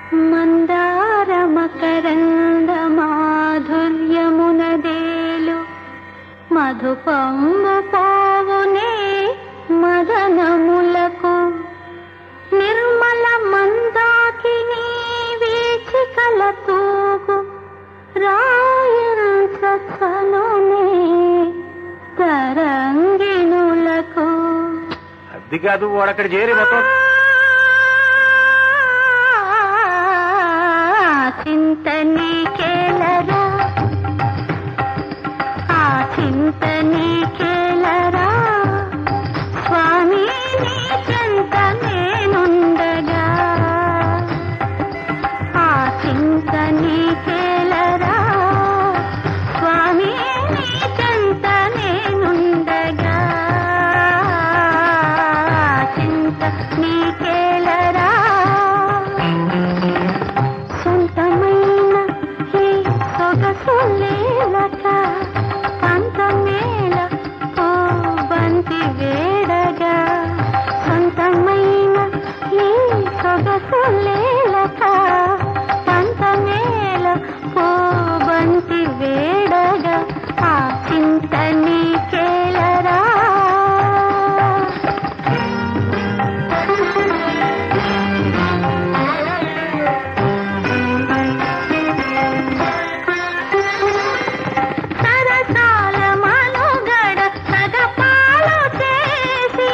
మందార మకరంద మాధుర్యమునదేలు మధుపంబు పోవునే మదనములకు నిర్మల మందాకిని వీచికల తూగు రాయించనునే తరంగిణులకు అది కాదు వాడు అక్కడ చేరి మొత్తం చింత నీకేలరా ఆ చింత నీకేలరా స్వామి నీ చెంత నేనుండగా ఆ చింత నీకేలరా స్వామి నీ చెంత నేనుండగా చింత నీకేలరా సొంతమైన ఈ సొగసు లేలక పంతమేల ఓ బంతి వేడగా సొంతమైన ఈ సొగసు లేలక పంతమేల ఓ బంతి వేడగా ఆ చింత నీకేలరా సరసాల మనుగడ సగపాలు చేసి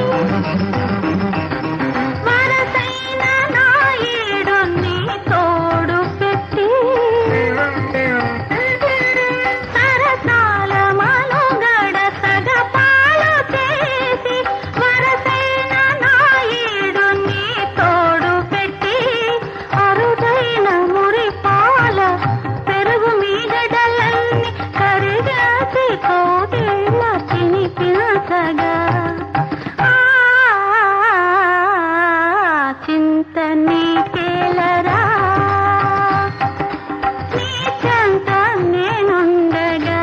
వరసైన నాయుడు నీ తోడు పెట్టి సరసాల మనుగడ సగపాలు చేసి వరసైన నాయుడు నీ తోడు పెట్టి అరుదైన మురిపాల పెరుగు మీగడలన్నీ కరిగాచి కోటిల చినిపించగా ఆ చింత నీకేలరా నీ చెంత నేనుండగా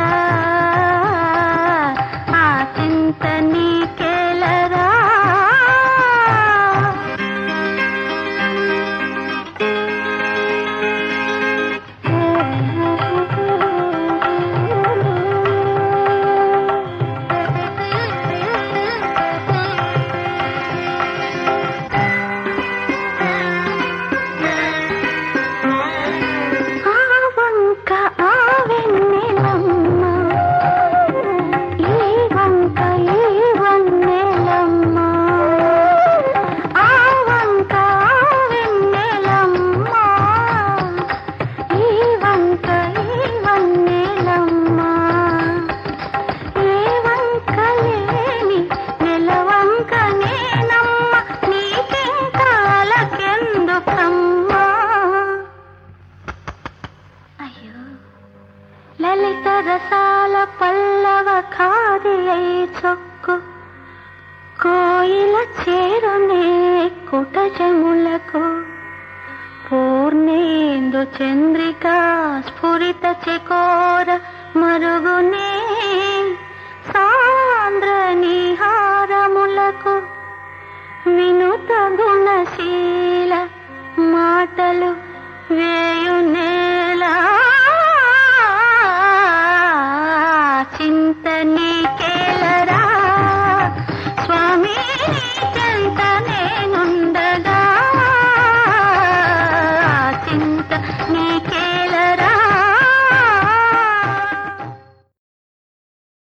ఆ చింత నీకేలరా ఆ వంక ఆ వెన్నెలమ్మ ఈ వంక ఈ వన్నెలమ్మ ఆ వంక ఆ వెన్నెలమ్మ ఈ వంక ఈ వన్నెలమ్మ ఏ వంక లేని నెలవంక నేనమ్మ నీకింకాలకెందుకమ్మా అయ్యో లలిత రసాల పల్లవ ఖాది అయి చొక్కు కోయిల చేరునే కుటజములకు పూర్ణేందు చంద్రికా స్ఫురిత చకోర మరుగునే సాంద్ర నిహారములకు వినుత గుణశీల మాటలు వేయునేలా చింత నీకేలరా స్వామి నీ చెంత నేనుండగా చింత నీకేలరా